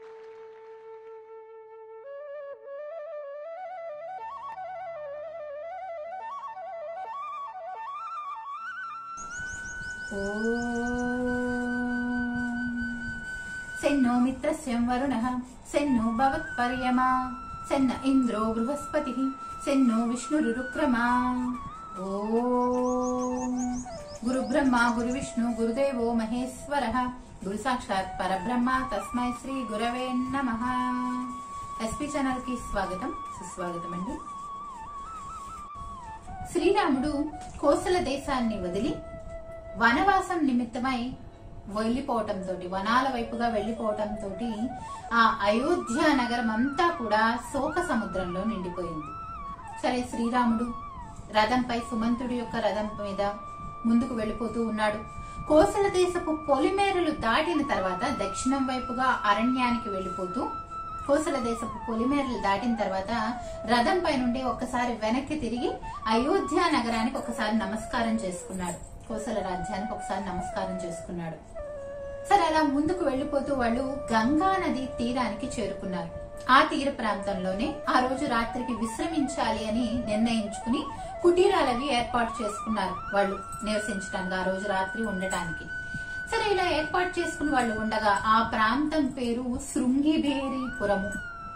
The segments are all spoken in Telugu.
సెన్నో మిత్రస్యం వరుణః సెన్నో భవత్పర్యమా సెన్న ఇంద్రో బృహస్పతి సెన్నో విష్ణురుక్రమా ఓం గురు బ్రహ్మ గురు విష్ణు గురుదేవో మహేశ్వర గురు సాక్షాత్ పరబ్రహ్మ తస్మై శ్రీ గురవే నమ ఎస్పీ ఛానల్ కి స్వాగతం సుస్వాగతం అండి శ్రీరాముడు కోసల దేశాన్ని వదిలి వనవాసం నిమిత్తమై వెళ్ళిపోవటంతో వనాల వైపుగా వెళ్ళిపోవటంతో ఆ అయోధ్య నగరం అంతా కూడా శోక సముద్రంలో నిండిపోయింది సరే శ్రీరాముడు రథంపై సుమంతుడి యొక్క రథం మీద ముందుకు వెళ్ళిపోతూ ఉన్నాడు కోసల దేశపు పొలిమేరలు దాటిన తర్వాత దక్షిణం వైపుగా అరణ్యానికి వెళ్ళిపోతూ కోసల దేశపు పొలిమేరలు దాటిన తర్వాత రథంపై నుండి ఒక్కసారి వెనక్కి తిరిగి అయోధ్య నగరానికి ఒకసారి నమస్కారం చేసుకున్నాడు కోసల రాజ్యానికి ఒకసారి నమస్కారం చేసుకున్నాడు సరే అలా ముందుకు వెళ్లిపోతూ వాళ్ళు గంగా నది తీరానికి చేరుకున్నారు ఆ తీర ప్రాంతంలోనే ఆ రోజు రాత్రికి విశ్రమించాలి అని నిర్ణయించుకుని కుటీరాలవి ఏర్పాటు చేసుకున్నారు వాళ్ళు నివసించడానికి ఆ రోజు రాత్రి ఉండటానికి సరే ఇలా ఏర్పాటు చేసుకుని వాళ్ళు ఉండగా ఆ ప్రాంతం పేరు శృంగిబేరిపురము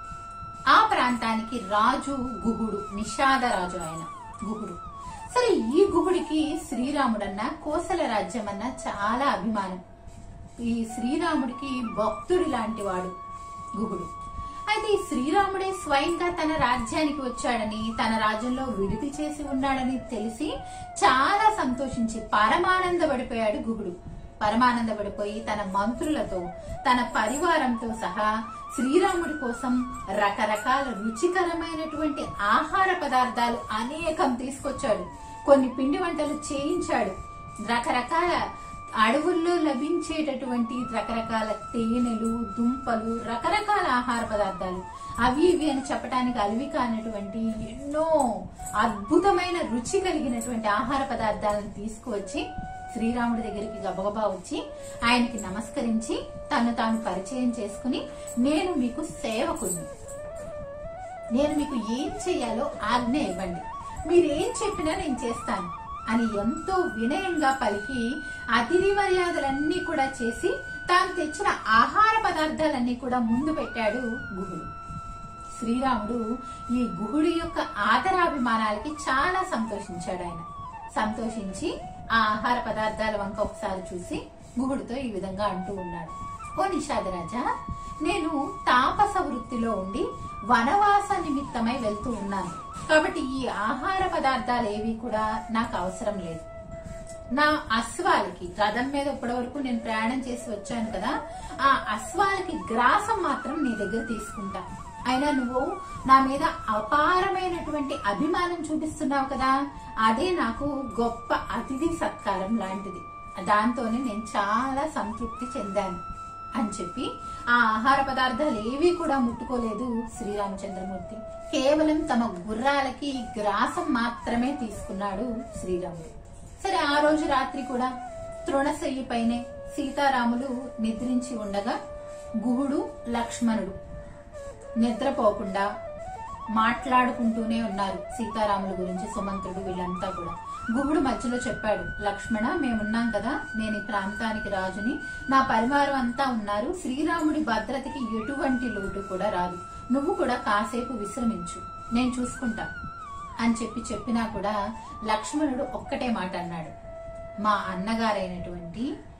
ఆ ప్రాంతానికి రాజు గుహుడు నిషాద రాజు ఆయన గుహుడు సరే ఈ గుహుడికి శ్రీరాముడన్న కోసల రాజ్యం అన్న చాలా అభిమానం ఈ శ్రీరాముడికి భక్తుడి లాంటి వాడు గుహుడు అయితే ఈ శ్రీరాముడే స్వయంగా తన రాజ్యానికి వచ్చాడని తన రాజ్యంలో విడిది చేసి ఉన్నాడని తెలిసి చాలా సంతోషించి పరమానందపడిపోయాడు గుహుడు పరమానందపడిపోయి తన మంత్రులతో తన పరివారంతో సహా శ్రీరాముడి కోసం రకరకాల రుచికరమైనటువంటి ఆహార పదార్థాలు అనేకం తీసుకొచ్చాడు కొన్ని పిండి వంటలు చేయించాడు రకరకాల అడవుల్లో లభించేటటువంటి రకరకాల తేనెలు దుంపలు రకరకాల ఆహార పదార్థాలు అవి ఇవి అని చెప్పడానికి అలివి కానటువంటి ఎన్నో అద్భుతమైన రుచి కలిగినటువంటి ఆహార పదార్థాలను తీసుకువచ్చి శ్రీరాముడి దగ్గరికి గబగబా వచ్చి ఆయనకి నమస్కరించి తను తాను పరిచయం చేసుకుని నేను మీకు సేవకుని నేను మీకు ఏం చేయాలో ఆజ్ఞ ఇవ్వండి మీరు ఏం చెప్పినా నేను చేస్తాను అని ఎంతో వినయంగా పలికి అతిథి మర్యాదలన్నీ కూడా చేసి తాను తెచ్చిన ఆహార పదార్థాలన్నీ కూడా ముందు పెట్టాడు గుహుడు శ్రీరాముడు ఈ గుహుడి యొక్క ఆదరాభిమానాలకి చాలా సంతోషించాడు ఆయన సంతోషించి ఆ ఆహార పదార్థాల వంక ఒకసారి చూసి గుహుడితో ఈ విధంగా అంటూ ఉన్నాడు ఓ నిషాదరాజా నేను తాపస వృత్తిలో ఉండి వనవాస నిమిత్తమై వెళ్తూ ఉన్నాను కాబట్టి ఈ ఆహార పదార్థాలు ఏవి కూడా నాకు అవసరం లేదు నా అశ్వాలకి రథం మీద ఇప్పటి వరకు నేను ప్రయాణం చేసి వచ్చాను కదా ఆ అశ్వాలకి గ్రాసం మాత్రం నీ దగ్గర తీసుకుంటా అయినా నువ్వు నా మీద అపారమైనటువంటి అభిమానం చూపిస్తున్నావు కదా అదే నాకు గొప్ప అతిథి సత్కారం లాంటిది దాంతోనే నేను చాలా సంతృప్తి చెందాను అని చెప్పి ఆ ఆహార పదార్థాలు ఏవి కూడా ముట్టుకోలేదు శ్రీరామచంద్రమూర్తి కేవలం తమ గుర్రాలకి గ్రాసం మాత్రమే తీసుకున్నాడు శ్రీరాముడు సరే ఆ రోజు రాత్రి కూడా తృణశయ్యి పైనే సీతారాములు నిద్రించి ఉండగా గుహుడు లక్ష్మణుడు నిద్రపోకుండా మాట్లాడుకుంటూనే ఉన్నారు సీతారాముల గురించి సుమంత్రుడు వీళ్ళంతా కూడా గుహుడు మధ్యలో చెప్పాడు లక్ష్మణ మేమున్నాం కదా నేను ఈ ప్రాంతానికి రాజుని నా పరివారం అంతా ఉన్నారు శ్రీరాముడి భద్రతకి ఎటువంటి లోటు కూడా రాదు నువ్వు కూడా కాసేపు విశ్రమించు నేను చూసుకుంటా అని చెప్పి చెప్పినా కూడా లక్ష్మణుడు ఒక్కటే మాట అన్నాడు మా అన్నగారైనటువంటి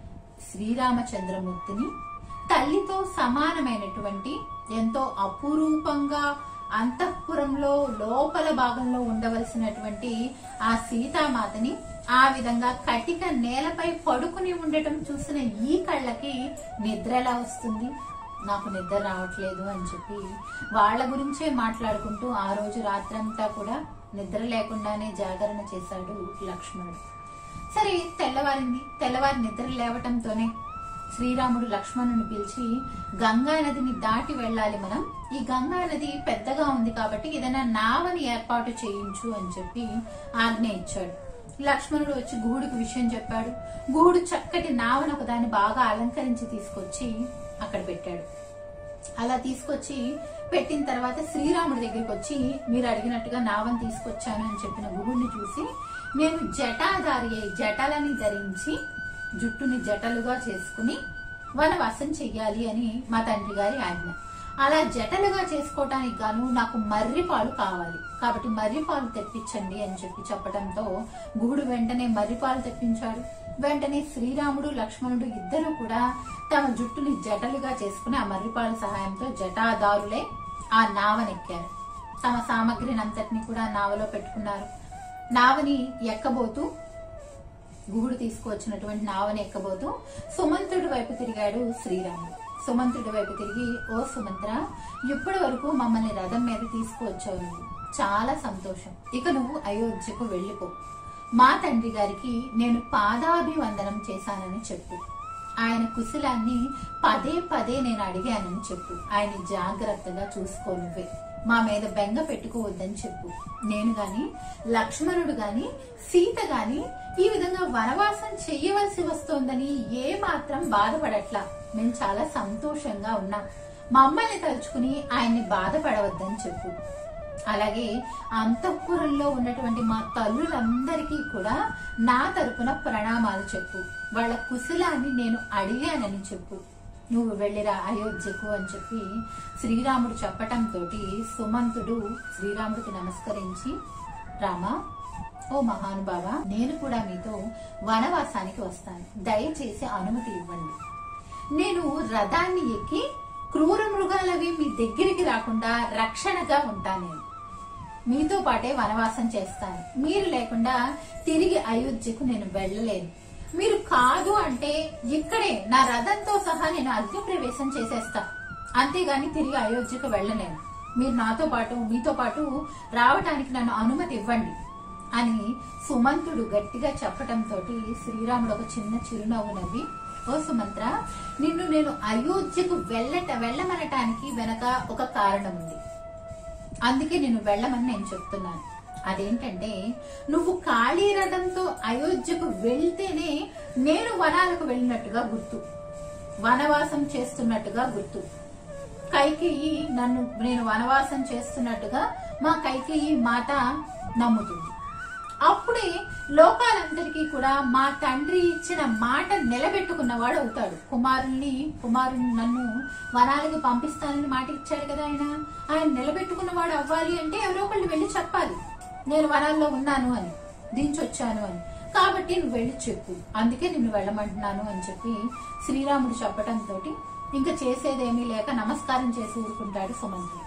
శ్రీరామచంద్రమూర్తిని తల్లితో సమానమైనటువంటి ఎంతో అపురూపంగా అంతఃపురంలో లోపల భాగంలో ఉండవలసినటువంటి ఆ సీతామాతని ఆ విధంగా కటిక నేలపై పడుకుని ఉండటం చూసిన ఈ కళ్ళకి నిద్ర ఎలా వస్తుంది నాకు నిద్ర రావట్లేదు అని చెప్పి వాళ్ళ గురించే మాట్లాడుకుంటూ ఆ రోజు రాత్రంతా కూడా నిద్ర లేకుండానే జాగరణ చేశాడు లక్ష్మణుడు సరే తెల్లవారింది తెల్లవారి నిద్ర లేవటంతోనే శ్రీరాముడు లక్ష్మణుని పిలిచి గంగా నదిని దాటి వెళ్ళాలి మనం ఈ గంగా నది పెద్దగా ఉంది కాబట్టి ఏదైనా నావని ఏర్పాటు చేయించు అని చెప్పి ఆజ్ఞ ఇచ్చాడు లక్ష్మణుడు వచ్చి గుహుడికి విషయం చెప్పాడు గుహుడు చక్కటి నావను ఒకదాన్ని బాగా అలంకరించి తీసుకొచ్చి అక్కడ పెట్టాడు అలా తీసుకొచ్చి పెట్టిన తర్వాత శ్రీరాముడి దగ్గరికి వచ్చి మీరు అడిగినట్టుగా నావని తీసుకొచ్చాను అని చెప్పిన గురువుని చూసి నేను జటాధారి అయి జటలని ధరించి జుట్టుని జటలుగా చేసుకుని వనవాసం చెయ్యాలి అని మా తండ్రి గారి ఆజ్ఞ అలా జటలుగా చేసుకోవటానికి గాను నాకు మర్రి పాలు కావాలి కాబట్టి మర్రి పాలు తెప్పించండి అని చెప్పి చెప్పడంతో గుహుడు వెంటనే మర్రి పాలు తెప్పించాడు వెంటనే శ్రీరాముడు లక్ష్మణుడు ఇద్దరు కూడా తమ జుట్టుని జటలుగా చేసుకుని ఆ మర్రిపాల సహాయంతో జటాదారులే ఆ నావనెక్కారు తమ సామగ్రిని అంతటిని కూడా నావలో పెట్టుకున్నారు నావని ఎక్కబోతూ గుహుడు తీసుకువచ్చినటువంటి నావని ఎక్కబోతూ సుమంతుడి వైపు తిరిగాడు శ్రీరాముడు సుమంతుడి వైపు తిరిగి ఓ సుమంత్ర ఇప్పటి వరకు మమ్మల్ని రథం మీద తీసుకువచ్చావు నువ్వు చాలా సంతోషం ఇక నువ్వు అయోధ్యకు వెళ్ళిపో మా తండ్రి గారికి నేను పాదాభివందనం చేశానని చెప్పు ఆయన కుశలాన్ని పదే పదే నేను అడిగానని చెప్పు ఆయన జాగ్రత్తగా చూసుకో నువ్వే మా మీద బెంగ పెట్టుకోవద్దని చెప్పు నేను గాని లక్ష్మణుడు గాని సీత గాని ఈ విధంగా వనవాసం చెయ్యవలసి వస్తోందని ఏ మాత్రం బాధపడట్లా మేము చాలా సంతోషంగా ఉన్నాం మమ్మల్ని తలుచుకుని ఆయన్ని బాధపడవద్దని చెప్పు అలాగే అంతఃపురంలో ఉన్నటువంటి మా తల్లులందరికీ కూడా నా తరపున ప్రణామాలు చెప్పు వాళ్ళ కుశలాన్ని నేను అడిగానని చెప్పు నువ్వు వెళ్ళిరా అయోధ్యకు అని చెప్పి శ్రీరాముడు చెప్పటంతో సుమంతుడు శ్రీరాముడికి నమస్కరించి రామా ఓ మహానుభావ నేను కూడా మీతో వనవాసానికి వస్తాను దయచేసి అనుమతి ఇవ్వండి నేను రథాన్ని ఎక్కి క్రూర మృగాలవి మీ దగ్గరికి రాకుండా రక్షణగా ఉంటాను నేను మీతో పాటే వనవాసం చేస్తాను మీరు లేకుండా తిరిగి అయోధ్యకు నేను వెళ్ళలేను మీరు కాదు అంటే ఇక్కడే నా రథంతో సహా నేను అగ్ని ప్రవేశం చేసేస్తా అంతేగాని తిరిగి అయోధ్యకు వెళ్ళలేను మీరు నాతో పాటు మీతో పాటు రావటానికి నన్ను అనుమతి ఇవ్వండి అని సుమంతుడు గట్టిగా చెప్పటంతో శ్రీరాముడు ఒక చిన్న చిరునవ్వు నవ్వి ఓ సుమంత్ర నిన్ను నేను అయోధ్యకు వెళ్ళట వెళ్ళమనటానికి వెనక ఒక కారణం ఉంది అందుకే నేను వెళ్ళమని నేను చెప్తున్నాను అదేంటంటే నువ్వు ఖాళీ రథంతో అయోధ్యకు వెళ్తేనే నేను వనాలకు వెళ్ళినట్టుగా గుర్తు వనవాసం చేస్తున్నట్టుగా గుర్తు కైకేయి నన్ను నేను వనవాసం చేస్తున్నట్టుగా మా కైకేయి మాట నమ్ముతుంది అప్పుడే లోకాలందరికీ కూడా మా తండ్రి ఇచ్చిన మాట నిలబెట్టుకున్నవాడు అవుతాడు కుమారుల్ని కుమారుని నన్ను వనాలకి పంపిస్తానని మాట ఇచ్చాడు కదా ఆయన ఆయన నిలబెట్టుకున్నవాడు అవ్వాలి అంటే ఎవరో ఒకళ్ళు వెళ్ళి చెప్పాలి నేను వనాల్లో ఉన్నాను అని దించొచ్చాను అని కాబట్టి నువ్వు వెళ్ళి చెప్పు అందుకే నిన్ను వెళ్ళమంటున్నాను అని చెప్పి శ్రీరాముడు చెప్పటంతో ఇంకా చేసేదేమీ లేక నమస్కారం చేసి ఊరుకుంటాడు సుమంతుడు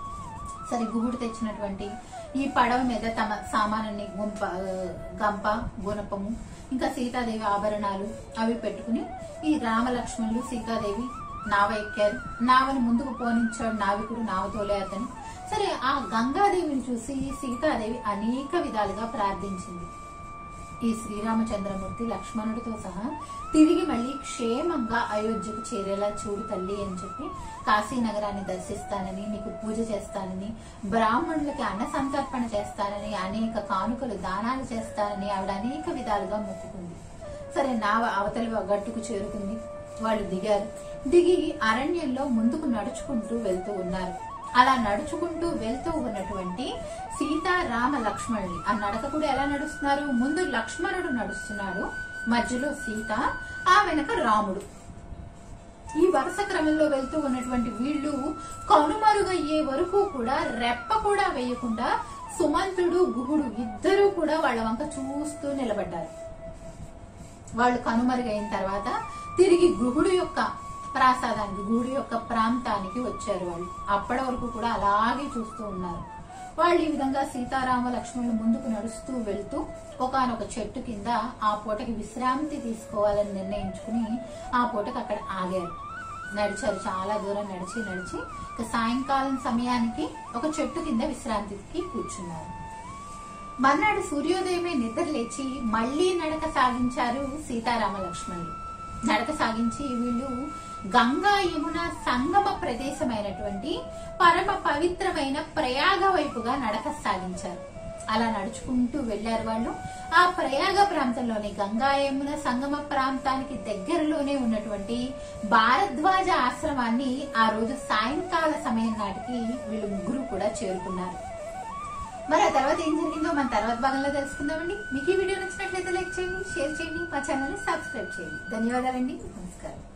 సరే గుహుడు తెచ్చినటువంటి ఈ పడవ మీద తమ సామానాన్ని గుంప గంప గుణపము ఇంకా సీతాదేవి ఆభరణాలు అవి పెట్టుకుని ఈ రామలక్ష్మణులు సీతాదేవి నావ ఎక్కారు నావని ముందుకు పోనించాడు నావికుడు నావ తోలే అతను సరే ఆ గంగాదేవిని చూసి సీతాదేవి అనేక విధాలుగా ప్రార్థించింది ఈ శ్రీరామచంద్రమూర్తి లక్ష్మణుడితో సహా తిరిగి మళ్ళీ క్షేమంగా అయోధ్యకు చేరేలా చూడు తల్లి అని చెప్పి కాశీ నగరాన్ని దర్శిస్తానని నీకు పూజ చేస్తానని బ్రాహ్మణులకి అన్న సంతర్పణ చేస్తానని అనేక కానుకలు దానాలు చేస్తానని ఆవిడ అనేక విధాలుగా మొక్కుకుంది సరే నావ అవతలి గట్టుకు చేరుకుంది వాళ్ళు దిగారు దిగి అరణ్యంలో ముందుకు నడుచుకుంటూ వెళ్తూ ఉన్నారు అలా నడుచుకుంటూ వెళ్తూ ఉన్నటువంటి సీతారామ లక్ష్మణుని ఆ నడక కూడా ఎలా నడుస్తున్నారు ముందు లక్ష్మణుడు నడుస్తున్నాడు మధ్యలో సీత ఆ వెనక రాముడు ఈ వరుస క్రమంలో వెళ్తూ ఉన్నటువంటి వీళ్ళు కనుమరుగయ్యే వరకు కూడా రెప్ప కూడా వేయకుండా సుమంతుడు గుహుడు ఇద్దరూ కూడా వాళ్ళ వంక చూస్తూ నిలబడ్డారు వాళ్ళు కనుమరుగైన తర్వాత తిరిగి గుహుడు యొక్క ప్రాసాదానికి గుహుడు యొక్క ప్రాంతానికి వచ్చారు వాళ్ళు అప్పటి వరకు కూడా అలాగే చూస్తూ ఉన్నారు వాళ్ళు ఈ విధంగా సీతారామ లక్ష్మణులు ముందుకు నడుస్తూ వెళ్తూ ఒకనొక చెట్టు కింద ఆ పూటకి విశ్రాంతి తీసుకోవాలని నిర్ణయించుకుని ఆ పూటకి అక్కడ ఆగారు నడిచారు చాలా దూరం నడిచి నడిచి ఇక సాయంకాలం సమయానికి ఒక చెట్టు కింద విశ్రాంతికి కూర్చున్నారు మర్నాడు సూర్యోదయమే నిద్ర లేచి మళ్లీ నడక సాగించారు సీతారామ లక్ష్మణులు నడక సాగించి వీళ్ళు గంగా యమున సంగమ ప్రదేశమైనటువంటి పరమ పవిత్రమైన ప్రయాగ వైపుగా నడక సాగించారు అలా నడుచుకుంటూ వెళ్లారు వాళ్ళు ఆ ప్రయాగ ప్రాంతంలోని గంగా యమున సంగమ ప్రాంతానికి దగ్గరలోనే ఉన్నటువంటి భారద్వాజ ఆశ్రమాన్ని ఆ రోజు సాయంకాల సమయం నాటికి వీళ్ళు ముగ్గురు కూడా చేరుకున్నారు మరి ఆ తర్వాత ఏం జరిగిందో మన తర్వాత భాగంలో తెలుసుకుందామండి మీకు ఈ వీడియో నచ్చినట్లయితే లైక్ చేయండి షేర్ చేయండి మా ఛానల్ ని సబ్స్క్రైబ్ చేయండి ధన్యవాదాలండి నమస్కారం